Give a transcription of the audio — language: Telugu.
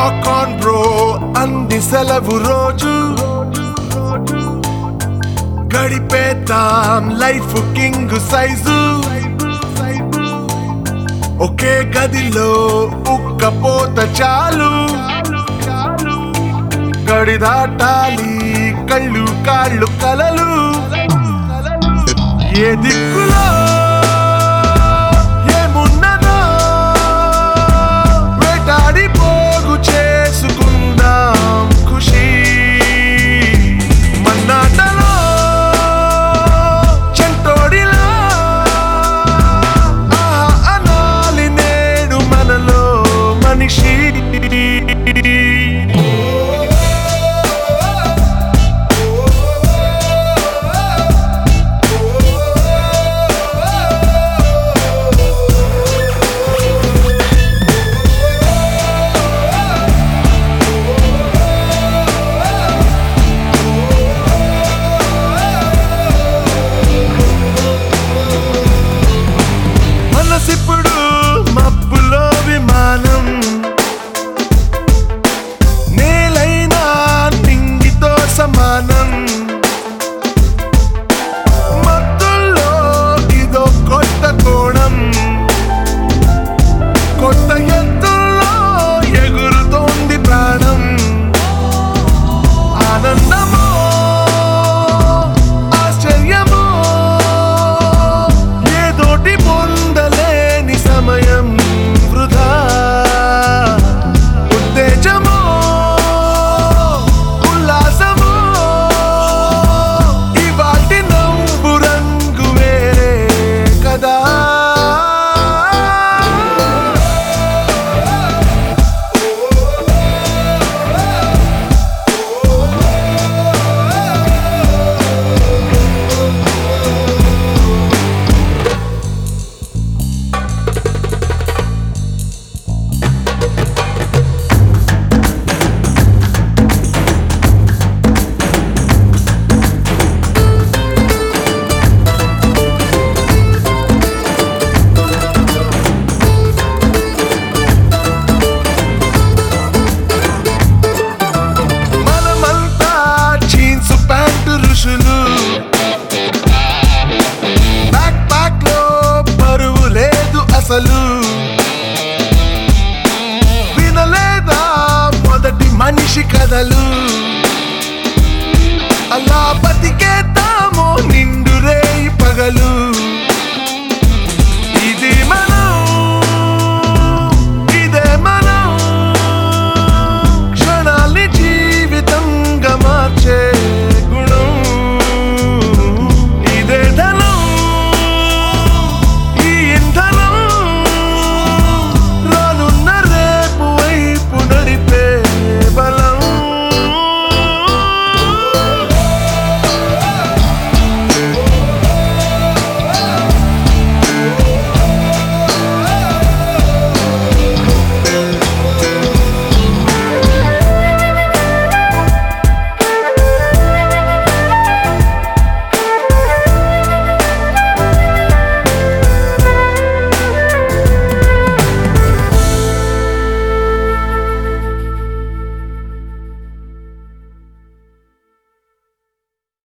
రాక్ ఆన్ బ్రో అంది సెలవు రోజు గడిపేద్దాం లైఫ్ కింగ్ సైజు ఒకే గదిలో ఉక్కపోత చాలు గడి దాటాలి కళ్ళు కాళ్ళు కలలు ఏ దిక్కులో ఏమున్నదో వేటాడి పోగు చేసుకుందాం ఖుషి మన్నాటలో చెంటోడిలా ఆహా అనాలి నేడు మనలో మనిషి మనసిప్పుడు మబ్బులో విమానం నేలైనా నింగితో సమానం మత్తుల్లో ఇదో కొత్త కోణం కొత్త ఎత్తుల్లో ఎగురుతోంది ప్రాణం ఆనందమో ఆశ్చర్యమో ఏదోటి పొందలేని సమయం వృధా ఉత్తేజమో ఉల్లాసమో ఇవాటి నవ్వు రంగు వేరే కదా మనమంతా జీన్స్ ప్యాంటు ఋషులు బ్యాక్ ప్యాక్ లో బరువు లేదు అసలు వినలేదా మొదటి మనిషి కథలు అలా బతికేద్దాము నిండు రేయి పగలు